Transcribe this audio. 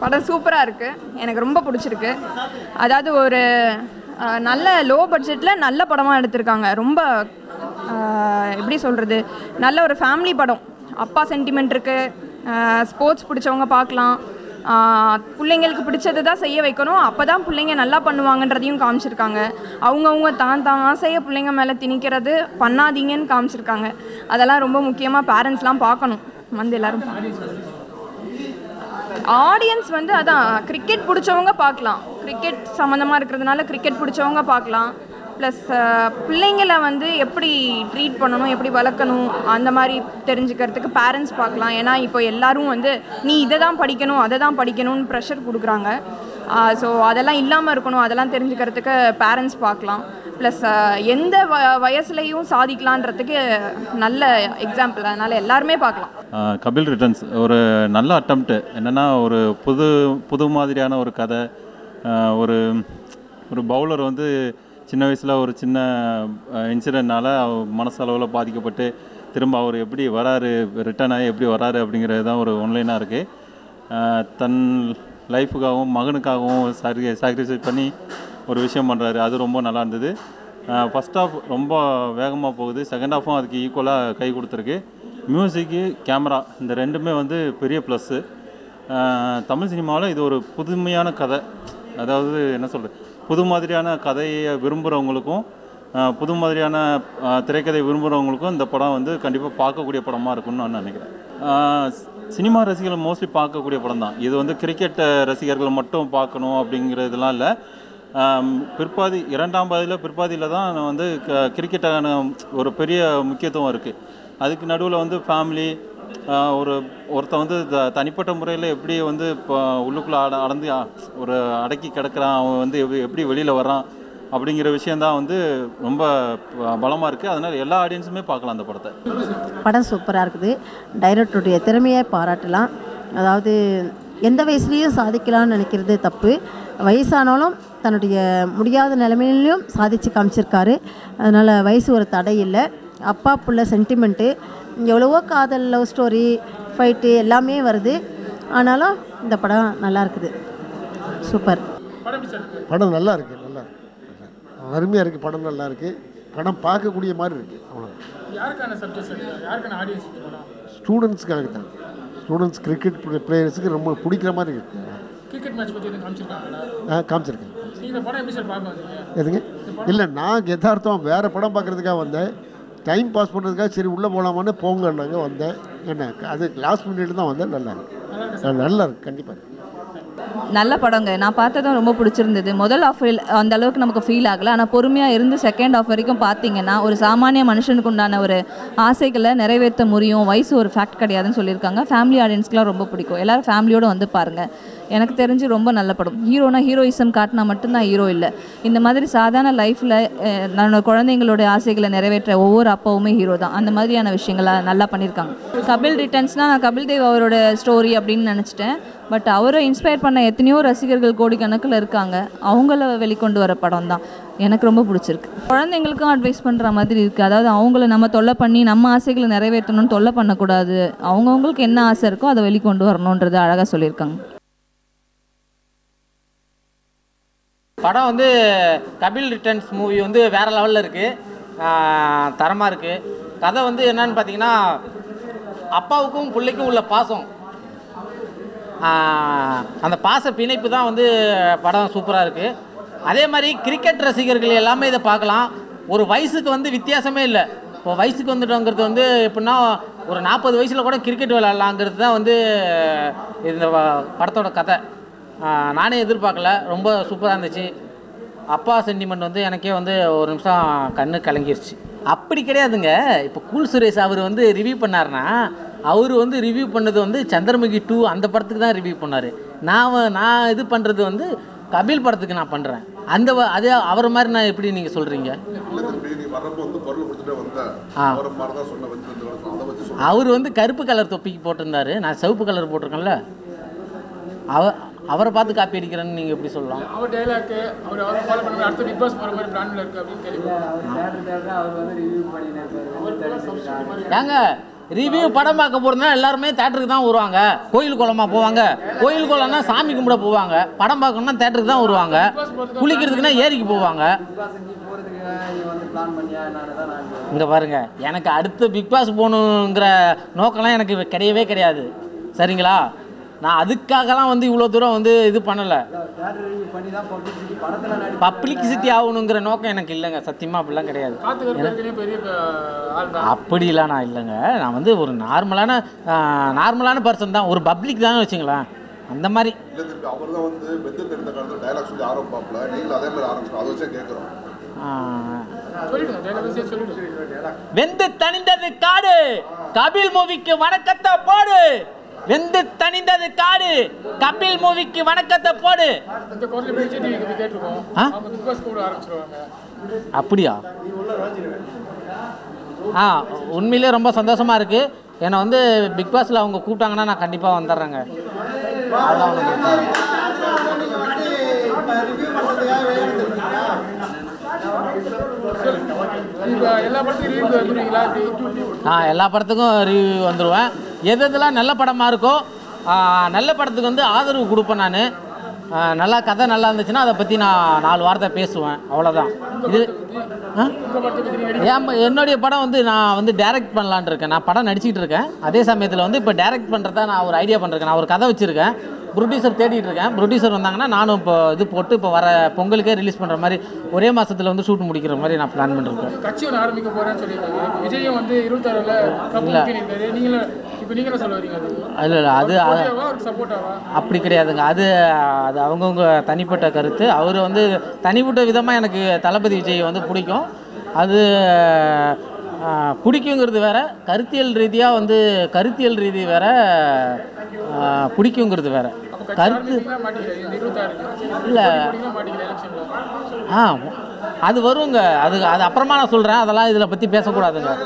படம் சூப்பராக இருக்குது எனக்கு ரொம்ப பிடிச்சிருக்கு அதாவது ஒரு அஹ், நல்ல லோ பட்ஜெட்டில் நல்ல படமாக எடுத்திருக்காங்க ரொம்ப அஹ், எப்படி சொல்கிறது நல்ல ஒரு ஃபேமிலி படம் அப்பா சென்டிமெண்ட் இருக்குது ஸ்போர்ட்ஸ் பிடிச்சவங்க பார்க்கலாம் ஆஹ் பிள்ளைங்களுக்கு பிடிச்சதை தான் செய்ய வைக்கணும் அப்போ தான் பிள்ளைங்க நல்லா பண்ணுவாங்கன்றதையும் காமிச்சிருக்காங்க அவங்கவுங்க தான் தான் ஆசையை பிள்ளைங்க மேலே திணிக்கிறது பண்ணாதீங்கன்னு காமிச்சிருக்காங்க அதெல்லாம் ரொம்ப முக்கியமாக பேரண்ட்ஸ்லாம் பார்க்கணும் வந்து எல்லாரும் ஆடியன்ஸ் வந்து அதான் கிரிக்கெட் பிடிச்சவங்க பார்க்கலாம் கிரிக்கெட் சம்மந்தமாக இருக்கிறதுனால கிரிக்கெட் பிடிச்சவங்க பார்க்கலாம் ப்ளஸ் பிள்ளைங்களை வந்து எப்படி ட்ரீட் பண்ணணும் எப்படி வளர்க்கணும் அந்த மாதிரி தெரிஞ்சுக்கிறதுக்கு பேரண்ட்ஸ் பார்க்கலாம் ஏன்னா இப்போ எல்லாரும் வந்து நீ இதை தான் படிக்கணும் அதை தான் படிக்கணும்னு ப்ரெஷர் கொடுக்குறாங்க ஸோ அதெல்லாம் இல்லாமல் இருக்கணும் அதெல்லாம் தெரிஞ்சுக்கிறதுக்கு பேரண்ட்ஸ் பார்க்கலாம் ப்ளஸ் எந்த வ வயசுலையும் சாதிக்கலான்றதுக்கு நல்ல எக்ஸாம்பிள் அதனால் எல்லாருமே பார்க்கலாம் ஆஹ் கபில் ரிட்டர்ன்ஸ் ஒரு நல்ல அட்டம்ப்ட்டு என்னென்னா ஒரு புது புது மாதிரியான ஒரு கதை ஆஹ் ஒரு ஒரு பவுலர் வந்து சின்ன வயசில் ஒரு சின்ன இன்சிடென்ட்னால மனசளவில் பாதிக்கப்பட்டு திரும்ப அவர் எப்படி வராரு ரிட்டர்ன் ஆகி எப்படி வராரு அப்படிங்கிறது தான் ஒரு ஒன்லைனாக இருக்குது தன் லைஃபுக்காகவும் மகனுக்காகவும் சாரி சாக்ரிஃபைஸ் பண்ணி ஒரு விஷயம் பண்ணுறாரு அது ரொம்ப நல்லா இருந்தது ஃபஸ்ட் ஹாஃப் ரொம்ப வேகமாக போகுது செகண்ட் ஹாஃபும் அதுக்கு ஈக்குவலாக கை கொடுத்துருக்கு மியூசிக்கு கேமரா இந்த ரெண்டுமே வந்து பெரிய ப்ளஸ்ஸு தமிழ் சினிமாவில் இது ஒரு புதுமையான கதை அதாவது என்ன சொல்கிறது புது மாதிரியான கதையை விரும்புகிறவங்களுக்கும் ஆஹ் புது மாதிரியான ஆஹ் திரைக்கதை விரும்புகிறவங்களுக்கும் இந்த படம் வந்து கண்டிப்பாக பார்க்கக்கூடிய படமாக இருக்கும்னு நான் நினைக்கிறேன் ஆஹ் சி- சினிமா ரசிகர்கள் மோஸ்ட்லி பார்க்கக்கூடிய படம் தான் இது வந்து கிரிக்கெட் ரசிகர்கள் மட்டும் பார்க்கணும் அப்படிங்கிறதுலாம் இல்லை ஆம், பிற்பாதி இரண்டாம் பாதியில் பிற்பாதியில் தான் நான் வந்து க கிரிக்கெட்டான ஒரு பெரிய முக்கியத்துவம் இருக்குது அதுக்கு நடுவில் வந்து ஃபேமிலி ஒரு ஒருத்தன் வந்து த- தனிப்பட்ட முறையில் எப்படி வந்து இப்போ உள்ளுக்குள்ளே அட அடந்து அ, ஒரு அடக்கி கிடக்கிறான் அவன் வந்து எப்படி எப்படி வெளியில் வர்றான் அப்படிங்கிற விஷயந்தான் வந்து ரொம்ப பலமாக இருக்குது அதனால் எல்லா ஆடியன்ஸுமே பார்க்கலாம் அந்த படத்தை படம் சூப்பராக இருக்குது டைரக்டருடைய திறமையை பாராட்டலாம் அதாவது எந்த வயசுலேயும் சாதிக்கலாம்னு நினைக்கிறது தப்பு வயசானாலும் தன்னுடைய முடியாத நிலைமையிலையும் சாதித்து காமிச்சிருக்காரு அதனால் வயசு ஒரு தடை இல்லை அப்பா புள்ள சென்டிமெண்ட்டு எவ்வளவோ காதல் லவ் ஸ்டோரி ஃபைட்டு எல்லாமே வருது ஆனாலும் இந்த படம் நல்லா இருக்குது சூப்பர் படம் நல்லா இருக்கு நல்லா இருக்கு அருமையாக இருக்குது படம் நல்லா இருக்கு படம் பார்க்கக்கூடிய மாதிரி இருக்குது அவ்வளோ யாருக்கான சப்ஜெக்ட் யாருக்கான ஆடியன்ஸ் படம் ஸ்டூடெண்ட்ஸ்க்காக தான் ஸ்டூடெண்ட்ஸ் கிரிக்கெட் பிளேயர்ஸுக்கு ரொம்ப பிடிக்கிற மாதிரி இருக்குது கிரிக்கெட் மேட்ச் பற்றி எதுவும் காமிச்சிருக்காங்களா ஆ காமிச்சிருக்கேன் நீங்க இந்த படம் எப்படி சார் பார்க்க வந்தீங்க எதுங்க இல்லை நான் யதார்த்தம் வேறு படம் பார்க்குறதுக்காக வந்தேன் டைம் பாஸ் பண்ணுறதுக்காக சரி உள்ளே போகலாமான்னு போங்கன்னாங்க வந்தேன் என்ன அது லாஸ்ட் மினிட் தான் வந்தேன் நல்லா இருக்கு ஆ, நல்லா இருக்கு கண்டிப்பாக நல்ல படங்க நான் பார்த்ததும் ரொம்ப பிடிச்சிருந்தது முதல் ஆஃப் அந்த அளவுக்கு நமக்கு ஃபீல் ஆகலை ஆனால் பொறுமையாக இருந்து செகண்ட் ஆஃப் வரைக்கும் பார்த்தீங்கன்னா ஒரு சாமானிய மனுஷனுக்கு உண்டான ஒரு ஆசைகளை நிறைவேற்ற முடியும் வயசு ஒரு ஃபேக்ட் கிடையாதுன்னு சொல்லியிருக்காங்க ஃபேமிலி ஆடியன்ஸ்க்குலாம் ரொம்ப பிடிக்கும் எல்லாரும் ஃபேமிலியோடு வந்து பாருங்கள் எனக்கு தெரிஞ்சு ரொம்ப நல்ல படம் ஹீரோனா ஹீரோயிசம் காட்டினா மட்டும்தான் ஹீரோ இல்லை இந்த மாதிரி சாதாரண லைஃப்பில் நம்மளோட குழந்தைங்களோட ஆசைகளை நிறைவேற்ற ஒவ்வொரு அப்பாவுமே ஹீரோ தான் அந்த மாதிரியான விஷயங்களை நல்லா பண்ணியிருக்காங்க கபில் ரிட்டர்ன்ஸ்னால் நான் கபில் தேவ் அவரோட ஸ்டோரி அப்படின்னு நினச்சிட்டேன் பட் அவரை இன்ஸ்பயர் பண்ண எத்தனையோ ரசிகர்கள் கோடிக்கணக்கில் இருக்காங்க அவங்கள வெளிக்கொண்டு வர படம் தான் எனக்கு ரொம்ப பிடிச்சிருக்கு குழந்தைங்களுக்கும் அட்வைஸ் பண்ணுற மாதிரி இருக்குது அதாவது அவங்கள நம்ம தொல்லை பண்ணி நம்ம ஆசைகளை நிறைவேற்றணும்னு தொல்லை பண்ணக்கூடாது அவங்கவுங்களுக்கு என்ன ஆசை இருக்கோ அதை வெளிக்கொண்டு வரணுன்றது அழகாக சொல்லியிருக்காங்க படம் வந்து கபில் ரிட்டர்ன்ஸ் மூவி வந்து வேறு லெவலில் இருக்குது தரமாக இருக்குது கதை வந்து என்னன்னு பார்த்தீங்கன்னா அப்பாவுக்கும் பிள்ளைக்கும் உள்ள பாசம் ஆஹ், அந்த பாச பிணைப்பு தான் வந்து படம் சூப்பராக இருக்குது அதே மாதிரி கிரிக்கெட் ரசிகர்கள் எல்லாமே இதை பார்க்கலாம் ஒரு வயசுக்கு வந்து வித்தியாசமே இல்லை இப்போ வயசுக்கு வந்துட்டோங்கிறது வந்து எப்படின்னா ஒரு நாற்பது வயசில் கூட கிரிக்கெட் விளையாடலாங்கிறது தான் வந்து இந்த வ- படத்தோட கதை ஆஹ், நானே எதிர்பார்க்கல ரொம்ப சூப்பராக இருந்துச்சு அப்பா சென்டிமெண்ட் வந்து எனக்கே வந்து ஒரு நிமிஷம் கண்ணு கலங்கிருச்சு அப்படி கிடையாதுங்க இப்போ கூல் சுரேஷ் அவர் வந்து ரிவ்யூ பண்ணாருன்னா அவர் வந்து ரிவ்யூ பண்ணது வந்து சந்திரமுகி டூ அந்த படத்துக்கு தான் ரிவ்யூ பண்ணார் நான் வ- நான் இது பண்ணுறது வந்து கபில் படத்துக்கு நான் பண்ணுறேன் அந்த வ- அதே அவர் மாதிரி நான் எப்படி நீங்கள் சொல்கிறீங்க ஆ அவர் வந்து கருப்பு கலர் தொப்பிக்கு போட்டிருந்தாரு நான் சிவப்பு கலர் போட்டிருக்கேன்ல அவர் அவரை பார்த்து காப்பி அடிக்கிறேன்னு நீங்கள் எப்படி சொல்லலாம் அவர் டைலாக்கு அவர் அவரை ஃபாலோ பண்ண மாதிரி அடுத்த பிக் பாஸ் போகிற மாதிரி பிளான்ல இருக்கு அப்படின்னு கேள்வி ஏங்க ரிவ்யூ படம் பார்க்க போகிறதுனா எல்லாருமே தேட்டருக்கு தான் வருவாங்க கோயில் குளமா போவாங்க கோயில் குளம்னா சாமி கும்பிட போவாங்க படம் பார்க்கணும்னா தேட்டருக்கு தான் வருவாங்க குளிக்கிறதுக்குன்னா ஏரிக்கு போவாங்க இங்கே பாருங்க எனக்கு அடுத்து பிக் பாஸ் போகணுங்கிற நோக்கம்லாம் எனக்கு கிடையவே கிடையாது சரிங்களா நான் அதுக்காகலாம் வந்து இவ்வளோ தூரம் வந்து இது பண்ணலை பப்ளிசிட்டி ஆகணுங்கிற நோக்கம் எனக்கு இல்லைங்க சத்தியமாக அப்படிலாம் கிடையாது காத்துக்கிறதுலேயே பெரிய அஹ், ஆள் தான் அப்படிலாம் நான் இல்லைங்க நான் வந்து ஒரு நார்மலான நார்மலான பர்சன் தான் ஒரு பப்ளிக் தான் வச்சுங்களேன் அந்த மாதிரி இல்லை திருப்பி அவர் தான் வந்து பெத்து தெரிந்த காலத்தில் டைலாக் சொல்லி ஆரம்பிப்பாப்ல நீங்களும் அதே மாதிரி ஆரம்பிச்சு அதை வச்சே கேட்குறோம் ஆ, சொல்லிடுங்க டைலாக் சேர்த்து சொல்லிடுங்க வெந்து தணிந்தது காடு கபில் மூவிக்கு வணக்கத்தை போடு வெந்து தணிந்தது காடு கபில் மூவிக்கு வணக்கத்தை போடு இந்த குரல் விஜய் டிவிக்கு போய் கேட்டிருக்கோம் ஆ? அவங்க பிக் பாஸ் கூட ஆரம்பிச்சிருவாங்க அப்படியா ஆ உண்மையிலே ரொம்ப சந்தோஷமா இருக்கு என்னை வந்து பிக் பாஸில் அவங்க கூப்பிட்டாங்கன்னா நான் கண்டிப்பாக வந்துடுறேங்க அதான் ஒண்ணும் பிரச்சனை இல்லை. இப்போ எல்லா படத்துக்கும் ரிவ்யூ வந்துடுவீங்களா இப்படி நான் எல்லா படத்துக்கும் ரிவ்யூ வந்துடுவேன் எது எதெல்லாம் நல்ல படமாக இருக்கோ ஆ, நல்ல படத்துக்கு வந்து ஆதரவு கொடுப்பேன் நான் நல்லா கதை நல்லா இருந்துச்சுன்னா அதை பற்றி நான் நாலு வார்த்தை பேசுவேன் அவ்வளோதான் இது ஆ? ஏன் என்னுடைய படம் வந்து நான் வந்து டைரக்ட் பண்ணலான்னு இருக்கேன் நான் படம் நடிச்சிட்டு இருக்கேன் அதே சமயத்தில் வந்து இப்போ டைரக்ட் பண்ணுறதா நான் ஒரு ஐடியா பண்ணிருக்கேன் நான் ஒரு கதை வச்சுருக்கேன் ப்ரொடியூசர் தேடிட்டு இருக்கேன் ப்ரொடியூசர் வந்தாங்கன்னா நானும் இப்போ இது போட்டு இப்போ வர பொங்கலுக்கே ரிலீஸ் பண்ணுற மாதிரி ஒரே மாதத்தில் வந்து ஷூட் முடிக்கிற மாதிரி நான் பிளான் பண்ணிருக்கேன் கட்சி ஒன்று ஆரம்பிக்க போறேன்னு சொல்லியிருக்காங்க இப்ப விஜயும் வந்து இருபத்தாறுல கப்பு இருக்காரு நீங்களும் இப்போ நீங்களும் சொல்ல வரீங்க அது இல்லை இல்லை அது அது- ஓகேவா ஒரு சப்போர்ட்டாவா அப்படி கிடையாதுங்க அது அது அவங்கவுங்க தனிப்பட்ட கருத்து அவர் வந்து தனிப்பட்ட விதமாக எனக்கு தளபதி விஜய் வந்து பிடிக்கும் அது ஆ, பிடிக்குங்கிறது வேற கருத்தியல் ரீதியாக வந்து கருத்தியல் ரீதி வேற ஆ, பிடிக்குங்கிறது வேற கருத்து நீங்களா மாட்டிக்கிறீங்க இந்த இருபத்தாறுக்கு இல்லை நீங்களும் மாட்டிக்கிறேன் எலெக்ஷனில் ஆ அது வருங்க அது அது அப்புறமா நான் சொல்கிறேன் அதெல்லாம் இதில் பற்றி பேசக்கூடாதுங்க